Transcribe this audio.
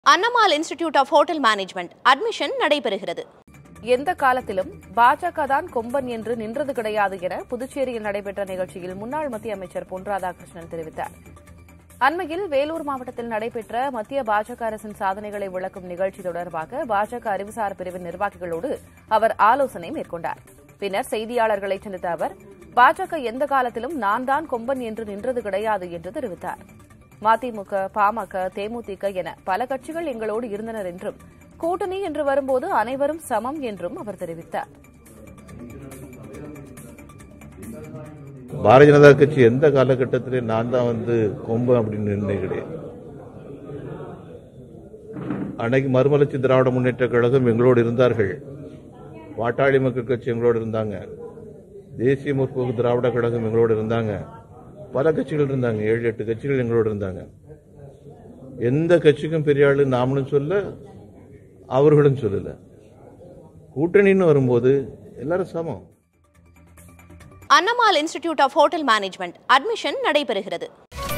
அன்னமால் institute of hotel management admission நடைபெறுகிறது எந்த காலத்திலும் பாஜக தான் கொம்பன் என்று நின்றது கிடையாது என புதுச்சேரியில் நடைபெற்ற நிகழ்ச்சியில் முன்னாள் மத்திய அமைச்சர் பொன் ராதாகிருஷ்ணன் தெரிவித்தார் அண்மையில் வேலூர் மாவட்டத்தில் நடைபெற்ற மத்திய பாஜக அரசின் சாதனைகளை விளக்கும் நிகழ்ச்சி தொடர்பாக பாஜக அறிவுசார் பிரிவின் நிர்வாகிகளோடு அவர் ஆலோசனை மேற்கொண்டார் பின்னர் செய்தியாளர்களை சந்தித்த அவர் பாஜக எந்த காலத்திலும் நான் தான் கொம்பன் என்று நின்றது கிடையாது என்று தெரிவித்தார் மதிமுக பாமக தேமுதிக என பல கட்சிகள் எங்களோடு இருந்தனர் என்றும் கூட்டணி என்று வரும்போது அனைவரும் சமம் என்றும் அவர் தெரிவித்தார் பாரதிய ஜனதா கட்சி எந்த காலகட்டத்திலே நான் தான் வந்து கொம்பு அப்படின்னு நிர்ணயம் கிடையாது அன்னைக்கு மறுமலர்ச்சி திராவிட முன்னேற்ற கழகம் எங்களோடு இருந்தார்கள் பாட்டாளி மக்கள் கட்சி எங்களோடு இருந்தாங்க தேசிய முற்போக்கு திராவிட கழகம் எங்களோடு இருந்தாங்க பல கட்சிகள் இருந்தாங்க ஏழு எட்டு கட்சிகள் எங்களோடு இருந்தாங்க எந்த கட்சிக்கும் பெரிய ஆளு நாமளும் சொல்ல அவர்களும் சொல்லல கூட்டணின்னு வரும்போது எல்லாரும் சமம் Annamal institute of hotel management admission நடைபெறுகிறது